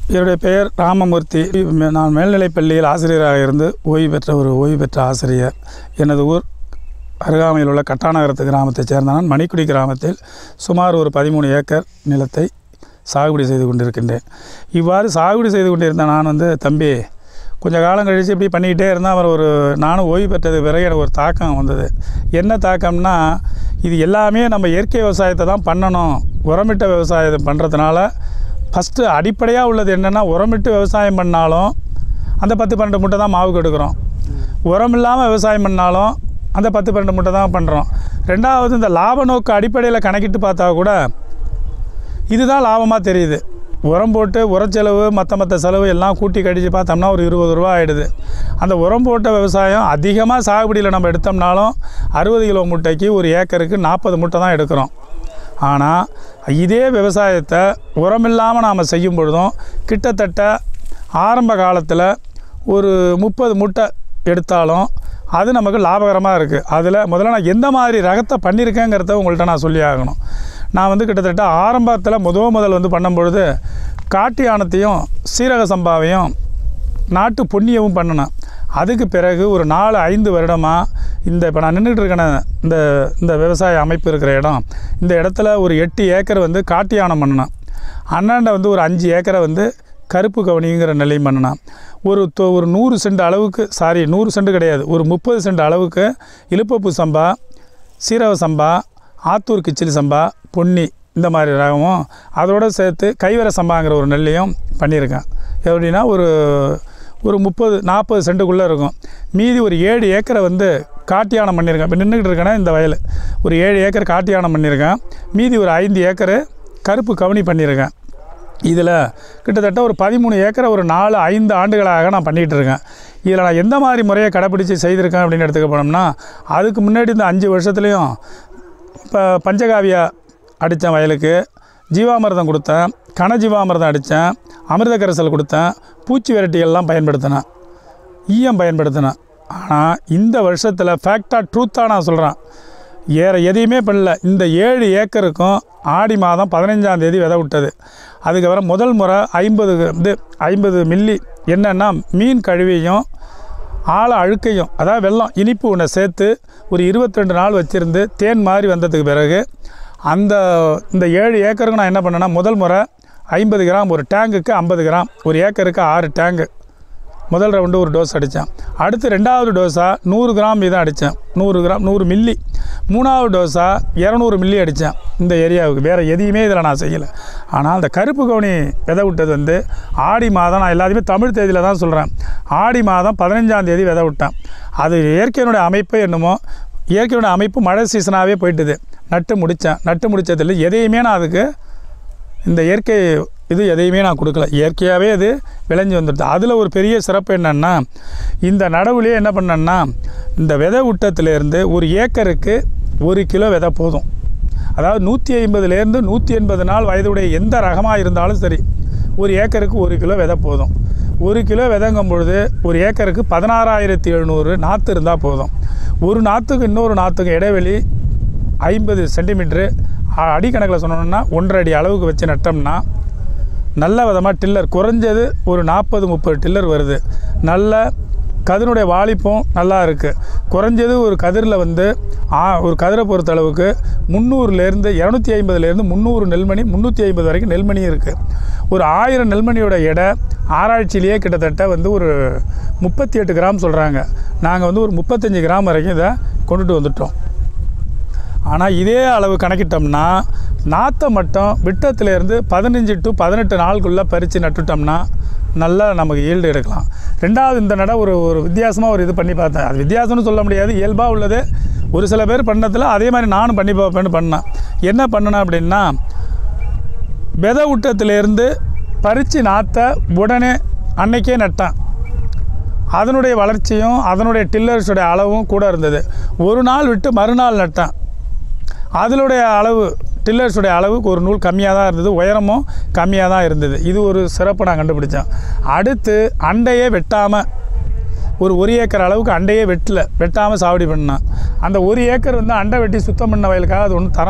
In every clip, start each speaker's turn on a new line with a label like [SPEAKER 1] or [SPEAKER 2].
[SPEAKER 1] என்னுடைய பெயர் ராமமூர்த்தி நான் மேல்நிலைப் பள்ளியில் ஆசிரியராக இருந்து ஓய்வு பெற்ற ஒரு ஓய்வு பெற்ற ஆசிரியர் எனது ஊர் அருகாமையில் உள்ள கட்டாநகரத்து கிராமத்தைச் சேர்ந்த நான் மணிக்குடி கிராமத்தில் சுமார் ஒரு பதிமூணு ஏக்கர் நிலத்தை சாகுபடி செய்து கொண்டிருக்கின்றேன் இவ்வாறு சாகுபடி செய்து கொண்டிருந்த நான் வந்து தம்பி கொஞ்சம் காலம் கழித்து இப்படி பண்ணிக்கிட்டே இருந்தால் அப்புறம் ஒரு நானும் ஓய்வு பெற்றது பிறகு எனக்கு ஒரு தாக்கம் வந்தது என்ன தாக்கம்னா இது எல்லாமே நம்ம இயற்கை விவசாயத்தை தான் பண்ணணும் உரமிட்ட விவசாயத்தை பண்ணுறதுனால ஃபஸ்ட்டு அடிப்படையாக உள்ளது என்னென்னா உரமிட்டு விவசாயம் பண்ணாலும் அந்த பத்து பன்னெண்டு மூட்டை தான் மாவுக்கு எடுக்கிறோம் உரம் இல்லாமல் விவசாயம் பண்ணாலும் அந்த பத்து பன்னெண்டு மூட்டை தான் பண்ணுறோம் ரெண்டாவது இந்த லாப நோக்கு அடிப்படையில் கணக்கிட்டு பார்த்தா கூட இதுதான் லாபமாக தெரியுது உரம் போட்டு உரச்செலவு மற்ற மற்ற செலவு எல்லாம் கூட்டி கடிச்சு பார்த்தோம்னா ஒரு இருபது ரூபா ஆகிடுது அந்த உரம் போட்ட விவசாயம் அதிகமாக சாகுபடியில் நம்ம எடுத்தோம்னாலும் அறுபது கிலோ மூட்டைக்கு ஒரு ஏக்கருக்கு நாற்பது மூட்டை தான் எடுக்கிறோம் ஆனால் இதே விவசாயத்தை உரம் இல்லாமல் நாம் செய்யும் பொழுதும் கிட்டத்தட்ட ஆரம்ப காலத்தில் ஒரு முப்பது மூட்டை எடுத்தாலும் அது நமக்கு லாபகரமாக இருக்குது அதில் முதல்ல நான் எந்த மாதிரி ரகத்தை பண்ணியிருக்கேங்கிறத உங்கள்கிட்ட நான் சொல்லி ஆகணும் நான் வந்து கிட்டத்தட்ட ஆரம்பத்தில் முத முதல் வந்து பண்ணும்பொழுது காட்டு யானத்தையும் சீரக சம்பாவையும் நாட்டு பொன்னியவும் பண்ணினேன் அதுக்கு பிறகு ஒரு நாலு ஐந்து வருடமாக இந்த இப்போ நான் நின்றுட்டு இருக்கேன இந்த இந்த விவசாய அமைப்பு இருக்கிற இடம் இந்த இடத்துல ஒரு எட்டு ஏக்கர் வந்து காட்டு யானம் பண்ணினேன் அண்ணாண்ட வந்து ஒரு அஞ்சு ஏக்கரை வந்து கருப்பு கவனிங்கிற நிலையும் பண்ணினேன் ஒரு தொ ஒரு நூறு சென்ட் அளவுக்கு சாரி நூறு சென்ட் கிடையாது ஒரு முப்பது சென்ட் அளவுக்கு இலுப்பப்பூ சம்பா சீரக சம்பா ஆத்தூர் கிச்சிலி சம்பா பொன்னி இந்த மாதிரி ரகமும் அதோடு சேர்த்து கைவர சம்பாங்கிற ஒரு நெல்லையும் பண்ணியிருக்கேன் எப்படின்னா ஒரு ஒரு முப்பது நாற்பது சென்ட்டுக்குள்ளே இருக்கும் மீதி ஒரு ஏழு ஏக்கரை வந்து காட்டியானம் பண்ணியிருக்கேன் இப்போ நின்றுக்கிட்டு இருக்கேன்னா இந்த வயல் ஒரு ஏழு ஏக்கர் காட்டியானம் பண்ணியிருக்கேன் மீதி ஒரு ஐந்து ஏக்கரு கருப்பு கவனி பண்ணியிருக்கேன் இதில் கிட்டத்தட்ட ஒரு பதிமூணு ஏக்கரை ஒரு நாலு ஐந்து ஆண்டுகளாக நான் பண்ணிகிட்டு இருக்கேன் இதில் நான் எந்த மாதிரி முறையை கடைப்பிடிச்சு செய்திருக்கேன் அப்படின்னு எடுத்துக்க போனோம்னா அதுக்கு முன்னாடி இந்த அஞ்சு வருஷத்துலேயும் இப்போ பஞ்சகாவியா அடித்தேன் வயலுக்கு ஜீவாமிர்தம் கொடுத்தேன் கனஜீவாமிர்தம் அடித்தேன் அமிர்த கரைசல் கொடுத்தேன் பூச்சி விரட்டிகள்லாம் பயன்படுத்தினேன் ஈயம் பயன்படுத்தினேன் ஆனால் இந்த வருஷத்தில் ஃபேக்டாக ட்ரூத்தாக நான் சொல்கிறேன் ஏற எதையுமே பண்ணல இந்த ஏழு ஏக்கருக்கும் ஆடி மாதம் பதினஞ்சாம் தேதி விதை விட்டது அதுக்கப்புறம் முதல் முறை ஐம்பது இது ஐம்பது மில்லி என்னென்னா மீன் கழுவியும் ஆழ அழுக்கையும் அதாவது வெல்லம் இனிப்பு ஒன்றை சேர்த்து ஒரு இருபத்தி ரெண்டு நாள் வச்சுருந்து தேன் மாதிரி வந்ததுக்கு பிறகு அந்த இந்த ஏழு ஏக்கருக்கு நான் என்ன பண்ணேன்னா முதல் முறை ஐம்பது கிராம் ஒரு டேங்குக்கு ஐம்பது கிராம் ஒரு ஏக்கருக்கு ஆறு டேங்கு முதல் ரவுண்டு ஒரு டோஸ் அடித்தேன் அடுத்து ரெண்டாவது டோஸாக நூறு கிராம் வீதம் அடித்தேன் நூறு கிராம் நூறு மில்லி மூணாவது டோஸாக இரநூறு மில்லி அடித்தேன் இந்த ஏரியாவுக்கு வேறு எதையுமே இதில் நான் செய்யலை ஆனால் அந்த கருப்பு கவுனி விதை விட்டது வந்து ஆடி மாதம் நான் எல்லாத்தையுமே தமிழ் தேதியில் தான் சொல்கிறேன் ஆடி மாதம் பதினஞ்சாம் தேதி விதை விட்டேன் அது இயற்கையினுடைய அமைப்பு என்னமோ இயற்கையோட அமைப்பு மழை சீசனாகவே போயிட்டுது நட்டு முடித்தேன் நட்டு முடித்ததில் எதையுமே நான் அதுக்கு இந்த இயற்கை இது எதையுமே நான் கொடுக்கல இயற்கையாகவே அது விளைஞ்சி வந்துடுது அதில் ஒரு பெரிய சிறப்பு என்னென்னா இந்த நடவுலேயே என்ன பண்ணேன்னா இந்த விதை விட்டத்துலேருந்து ஒரு ஏக்கருக்கு ஒரு கிலோ விதை போதும் அதாவது நூற்றி ஐம்பதுலேருந்து நூற்றி எண்பது நாள் வயதுடைய எந்த ரகமாக இருந்தாலும் சரி ஒரு ஏக்கருக்கு ஒரு கிலோ விதை போதும் ஒரு கிலோ விதைங்கும் பொழுது ஒரு ஏக்கருக்கு பதினாறாயிரத்தி எழுநூறு நாற்று இருந்தால் போதும் ஒரு நாற்றுக்கு இன்னொரு நாற்றுக்கு இடைவெளி ஐம்பது சென்டிமீட்ரு அடிக்கணக்கில் சொன்னோம்னா ஒன்றரை அடி அளவுக்கு வச்சு நட்டோம்னா நல்ல விதமாக டில்லர் குறைஞ்சது ஒரு நாற்பது முப்பது டில்லர் வருது நல்ல கதிரினுடைய வாலிப்பும் நல்லா இருக்குது குறைஞ்சது ஒரு கதிரில் வந்து ஆ ஒரு கதிரை பொறுத்த அளவுக்கு முந்நூறுலேருந்து இரநூத்தி ஐம்பதுலேருந்து முந்நூறு நெல்மணி முந்நூற்றி ஐம்பது வரைக்கும் நெல்மணி இருக்குது ஒரு ஆயிரம் நெல்மணியோட எடை ஆராய்ச்சியிலேயே கிட்டத்தட்ட வந்து ஒரு முப்பத்தி எட்டு கிராம் சொல்கிறாங்க நாங்கள் வந்து ஒரு முப்பத்தஞ்சு கிராம் வரைக்கும் இதை கொண்டுட்டு வந்துட்டோம் ஆனால் இதே அளவு கணக்கிட்டோம்னா நாற்றை மட்டும் விட்டத்துலேருந்து பதினஞ்சு டு பதினெட்டு நாளுக்குள்ளே பறித்து நட்டுட்டோம்னா நல்லா நமக்கு ஈல்டு எடுக்கலாம் ரெண்டாவது இந்த நட ஒரு ஒரு வித்தியாசமாக ஒரு இது பண்ணி பார்த்தேன் அது வித்தியாசம்னு சொல்ல முடியாது இயல்பாக உள்ளது ஒரு சில பேர் பண்ணதில் அதே மாதிரி நானும் பண்ணி பார்ப்பேன்னு பண்ணேன் என்ன பண்ணேன் அப்படின்னா விதை விட்டத்துலேருந்து பறித்து நாற்றை உடனே அன்னைக்கே நட்டேன் அதனுடைய வளர்ச்சியும் அதனுடைய டில்லர்ஸுடைய அளவும் கூட இருந்தது ஒரு நாள் விட்டு மறுநாள் நட்டேன் அதனுடைய அளவு டில்லர்ஸுடைய அளவுக்கு ஒரு நூல் கம்மியாக தான் இருந்தது உயரமும் கம்மியாக தான் இருந்தது இது ஒரு சிறப்பு நான் கண்டுபிடிச்சேன் அடுத்து அண்டையே வெட்டாமல் ஒரு ஒரு ஏக்கர் அளவுக்கு அண்டையே வெட்டல வெட்டாமல் சாவடி பண்ணேன் அந்த ஒரு ஏக்கர் வந்து அண்டை வெட்டி சுத்தம் பண்ண வயலுக்காக அது ஒன்றும் தரம்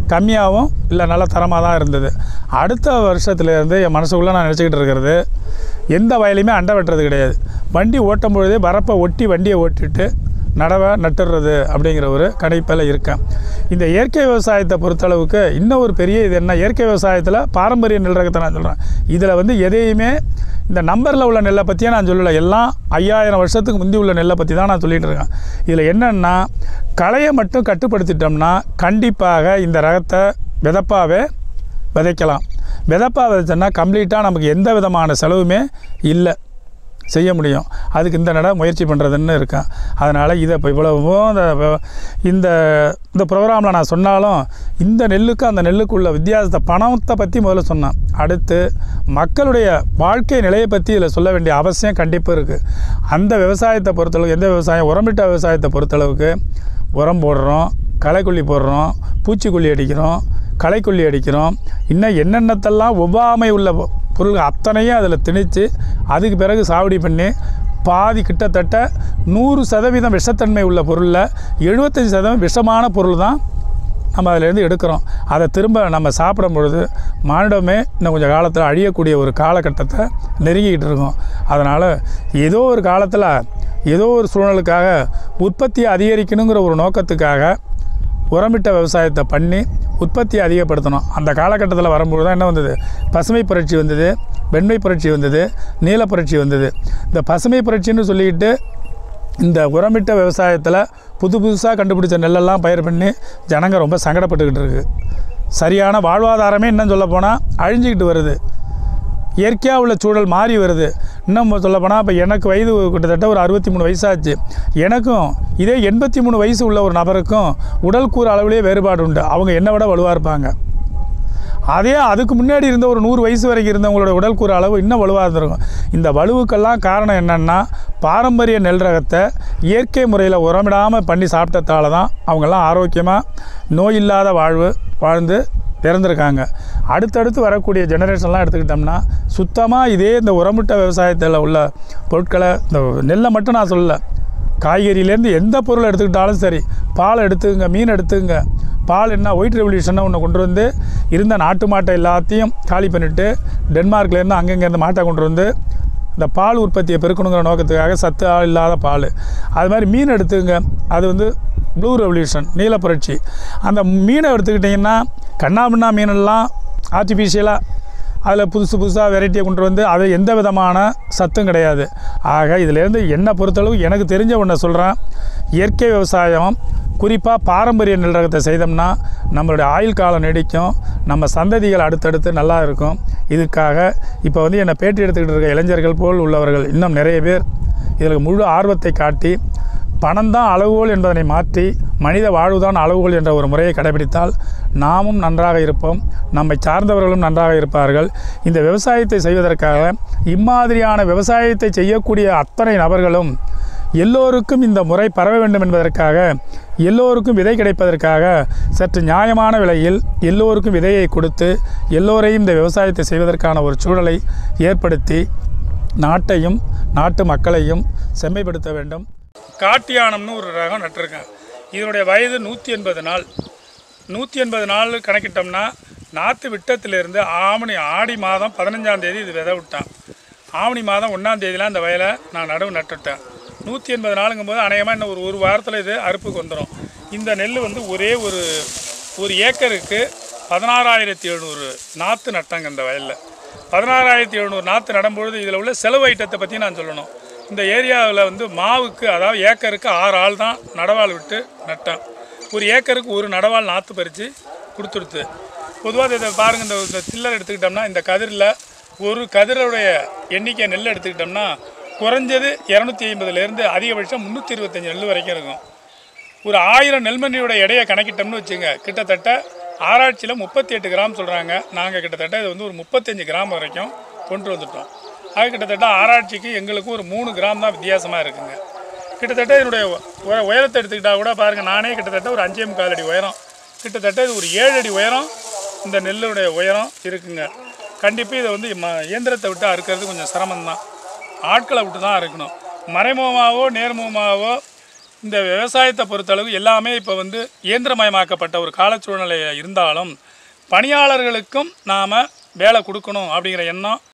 [SPEAKER 1] கம்மியாகவும் இல்லை நல்ல தரமாக தான் இருந்தது அடுத்த வருஷத்துலேருந்து என் மனசுக்குள்ளே நான் நினச்சிக்கிட்டு இருக்கிறது எந்த வயலையுமே அண்டை வெட்டுறது கிடையாது வண்டி ஓட்டும் பொழுதே வரப்பை ஒட்டி வண்டியை ஓட்டிட்டு நடவை நட்டுறது அப்படிங்கிற ஒரு கணிப்பில் இருக்கேன் இந்த இயற்கை விவசாயத்தை பொறுத்தளவுக்கு இன்னும் ஒரு பெரிய இது என்ன இயற்கை விவசாயத்தில் பாரம்பரிய நெல் ரகத்தை நான் சொல்கிறேன் இதில் வந்து எதையுமே இந்த நம்பரில் உள்ள நெல்லை பற்றியே நான் சொல்லலை எல்லாம் ஐயாயிரம் வருஷத்துக்கு முந்தி உள்ள நெல்லை பற்றி தான் நான் சொல்லிகிட்டு இருக்கேன் இதில் என்னென்னா களையை மட்டும் கட்டுப்படுத்திட்டோம்னா கண்டிப்பாக இந்த ரகத்தை விதப்பாவே விதைக்கலாம் விதப்பா விதைச்சோன்னா கம்ப்ளீட்டாக நமக்கு எந்த விதமான செலவுமே இல்லை செய்ய முடியும் அதுக்கு இந்த நட முயற்சி பண்ணுறதுன்னு இருக்கேன் அதனால் இதை இப்போ இவ்வளவும் இந்த வ- இந்த இந்த ப்ரோக்ராமில் நான் சொன்னாலும் இந்த நெல்லுக்கு அந்த நெல்லுக்குள்ள வித்தியாசத்தை பணத்தை பற்றி முதல்ல சொன்னேன் அடுத்து மக்களுடைய வாழ்க்கை நிலையை பற்றி இதில் சொல்ல வேண்டிய அவசியம் கண்டிப்பாக இருக்குது அந்த விவசாயத்தை பொறுத்தளவுக்கு எந்த விவசாயம் உரமிட்ட விவசாயத்தை பொறுத்தளவுக்கு உரம் போடுறோம் களைக்கொல்லி போடுறோம் பூச்சிக்கொல்லி அடிக்கிறோம் களைக்கொல்லி அடிக்கிறோம் இன்னும் என்னென்னத்தெல்லாம் ஒவ்வாமை உள்ள பொ- பொருள் அத்தனையும் அதில் திணித்து அதுக்கு பிறகு சாவடி பண்ணி பாதி கிட்டத்தட்ட நூறு சதவீதம் விஷத்தன்மை உள்ள பொருளில் எழுபத்தஞ்சி சதவீதம் விஷமான பொருள் தான் நம்ம அதிலேருந்து எடுக்கிறோம் அதை திரும்ப நம்ம சாப்பிடும் பொழுது மானிடமே இன்னும் கொஞ்சம் காலத்தில் அழியக்கூடிய ஒரு காலகட்டத்தை நெருங்கிக்கிட்டு இருக்கோம் அதனால் ஏதோ ஒரு காலத்தில் ஏதோ ஒரு சூழலுக்காக உற்பத்தியை அதிகரிக்கணுங்கிற ஒரு நோக்கத்துக்காக உரமிட்ட விவசாயத்தை பண்ணி உற்பத்தியை அதிகப்படுத்தணும் அந்த காலகட்டத்தில் வரும்போது தான் என்ன வந்தது பசுமை புரட்சி வந்தது வெண்மை புரட்சி வந்தது நீல புரட்சி வந்தது இந்த பசுமை புரட்சின்னு சொல்லிக்கிட்டு இந்த உரமிட்ட விவசாயத்தில் புது புதுசாக கண்டுபிடிச்ச நெல்லெல்லாம் பயிர் பண்ணி ஜனங்க ரொம்ப சங்கடப்பட்டுக்கிட்டு இருக்கு சரியான வாழ்வாதாரமே இன்னும் சொல்ல போனால் அழிஞ்சிக்கிட்டு வருது இயற்கையாக உள்ள சூழல் மாறி வருது இன்னும் சொல்ல போனால் இப்போ எனக்கு வயது கிட்டத்தட்ட ஒரு அறுபத்தி மூணு வயசாச்சு எனக்கும் இதே எண்பத்தி மூணு வயசு உள்ள ஒரு நபருக்கும் உடல் கூறு அளவிலே வேறுபாடு உண்டு அவங்க என்னை விட வலுவாக இருப்பாங்க அதே அதுக்கு முன்னாடி இருந்த ஒரு நூறு வயசு வரைக்கும் இருந்தவங்களோட உடல் கூறு அளவு இன்னும் வலுவாக இருந்திருக்கும் இந்த வலுவுக்கெல்லாம் காரணம் என்னென்னா பாரம்பரிய நெல் ரகத்தை இயற்கை முறையில் உரமிடாமல் பண்ணி சாப்பிட்டதால தான் அவங்கெல்லாம் ஆரோக்கியமாக நோய் இல்லாத வாழ்வு வாழ்ந்து இறந்துருக்காங்க அடுத்தடுத்து வரக்கூடிய ஜெனரேஷன்லாம் எடுத்துக்கிட்டோம்னா சுத்தமாக இதே இந்த உரமிட்ட விவசாயத்தில் உள்ள பொருட்களை இந்த நெல்லை மட்டும் நான் சொல்லலை காய்கறியிலேருந்து எந்த பொருள் எடுத்துக்கிட்டாலும் சரி பால் எடுத்துக்கங்க மீன் எடுத்துக்கங்க பால் என்ன ஒயிட் ரெவல்யூஷனை ஒன்று கொண்டு வந்து இருந்த நாட்டு மாட்டை எல்லாத்தையும் காலி பண்ணிவிட்டு டென்மார்க்லேருந்து அங்கங்கேருந்து மாட்டை கொண்டு வந்து இந்த பால் உற்பத்தியை பெருக்கணுங்கிற நோக்கத்துக்காக சத்து இல்லாத பால் அது மாதிரி மீன் எடுத்துக்கங்க அது வந்து ப்ளூ ரெவல்யூஷன் நீல புரட்சி அந்த மீனை எடுத்துக்கிட்டிங்கன்னா கண்ணாபின்னா மீனெல்லாம் ஆர்டிஃபிஷியலாக அதில் புதுசு புதுசாக வெரைட்டியை கொண்டு வந்து அது எந்த விதமான சத்தும் கிடையாது ஆக இதிலேருந்து என்னை பொறுத்தளவு எனக்கு தெரிஞ்ச ஒன்றை சொல்கிறேன் இயற்கை விவசாயம் குறிப்பாக பாரம்பரிய நெல் ரகத்தை செய்தோம்னா நம்மளுடைய ஆயுள் காலம் நீடிக்கும் நம்ம சந்ததிகள் அடுத்தடுத்து நல்லா இருக்கும் இதுக்காக இப்போ வந்து என்னை பேட்டி எடுத்துக்கிட்டு இருக்க இளைஞர்கள் போல் உள்ளவர்கள் இன்னும் நிறைய பேர் இதில் முழு ஆர்வத்தை காட்டி பணம் தான் அளவுகோல் என்பதனை மாற்றி மனித வாழ்வுதான் அளவுகோல் என்ற ஒரு முறையை கடைபிடித்தால் நாமும் நன்றாக இருப்போம் நம்மை சார்ந்தவர்களும் நன்றாக இருப்பார்கள் இந்த விவசாயத்தை செய்வதற்காக இம்மாதிரியான விவசாயத்தை செய்யக்கூடிய அத்தனை நபர்களும் எல்லோருக்கும் இந்த முறை பரவ வேண்டும் என்பதற்காக எல்லோருக்கும் விதை கிடைப்பதற்காக சற்று நியாயமான விலையில் எல்லோருக்கும் விதையை கொடுத்து எல்லோரையும் இந்த விவசாயத்தை செய்வதற்கான ஒரு சூழலை ஏற்படுத்தி நாட்டையும் நாட்டு மக்களையும் செம்மைப்படுத்த வேண்டும் காட்டியானம்னு ஒரு ரகம் நட்டிருக்கேன் இதனுடைய வயது நூற்றி எண்பது நாள் நூற்றி எண்பது நாள் கணக்கிட்டோம்னா நாற்று விட்டத்திலிருந்து ஆவணி ஆடி மாதம் பதினஞ்சாம் தேதி இது விதை விட்டான் ஆவணி மாதம் ஒன்றாம் தேதியில் அந்த வயலை நான் நடவு நட்டுட்டேன் நூற்றி எண்பது நாளுங்கும்போது அநேகமாக இன்னும் ஒரு ஒரு வாரத்தில் இது அறுப்புக்கு வந்துடும் இந்த நெல் வந்து ஒரே ஒரு ஒரு ஏக்கருக்கு பதினாறாயிரத்தி எழுநூறு நாற்று நட்டாங்க இந்த வயலில் பதினாறாயிரத்தி எழுநூறு நாற்று நடும்பொழுது இதில் உள்ள செலவு ஐட்டத்தை பற்றி நான் சொல்லணும் இந்த ஏரியாவில் வந்து மாவுக்கு அதாவது ஏக்கருக்கு ஆறு ஆள் தான் நடவாள் விட்டு நட்டேன் ஒரு ஏக்கருக்கு ஒரு நடவாள் நாற்று பறித்து கொடுத்துடுத்து பொதுவாக இதை பாருங்கள் இந்த இந்த தில்லர் எடுத்துக்கிட்டோம்னா இந்த கதிரில் ஒரு கதிரோடைய எண்ணிக்கை நெல் எடுத்துக்கிட்டோம்னா குறைஞ்சது இரநூத்தி ஐம்பதுலேருந்து அதிகபட்சம் முந்நூற்றி இருபத்தஞ்சி நெல் வரைக்கும் இருக்கும் ஒரு ஆயிரம் நெல்மணியோட எடையை கணக்கிட்டோம்னு வச்சுங்க கிட்டத்தட்ட ஆராய்ச்சியில் முப்பத்தி எட்டு கிராம் சொல்கிறாங்க நாங்கள் கிட்டத்தட்ட இது வந்து ஒரு முப்பத்தஞ்சு கிராம் வரைக்கும் கொண்டு வந்துட்டோம் அது கிட்டத்தட்ட ஆராய்ச்சிக்கு எங்களுக்கு ஒரு மூணு கிராம் தான் வித்தியாசமாக இருக்குங்க கிட்டத்தட்ட என்னுடைய உய- உயரத்தை எடுத்துக்கிட்டால் கூட பாருங்கள் நானே கிட்டத்தட்ட ஒரு அஞ்சே முக்கால் அடி உயரம் கிட்டத்தட்ட இது ஒரு ஏழு அடி உயரம் இந்த நெல்லுடைய உயரம் இருக்குங்க கண்டிப்பாக இதை வந்து ம இயந்திரத்தை விட்டு அறுக்கிறது கொஞ்சம் சிரமம்தான் ஆட்களை விட்டு தான் அறுக்கணும் மறைமுகமாகவோ நேர்முகமாகவோ இந்த விவசாயத்தை பொறுத்தளவு எல்லாமே இப்போ வந்து இயந்திரமயமாக்கப்பட்ட ஒரு காலச்சூழ்நிலை இருந்தாலும் பணியாளர்களுக்கும் நாம் வேலை கொடுக்கணும் அப்படிங்கிற எண்ணம்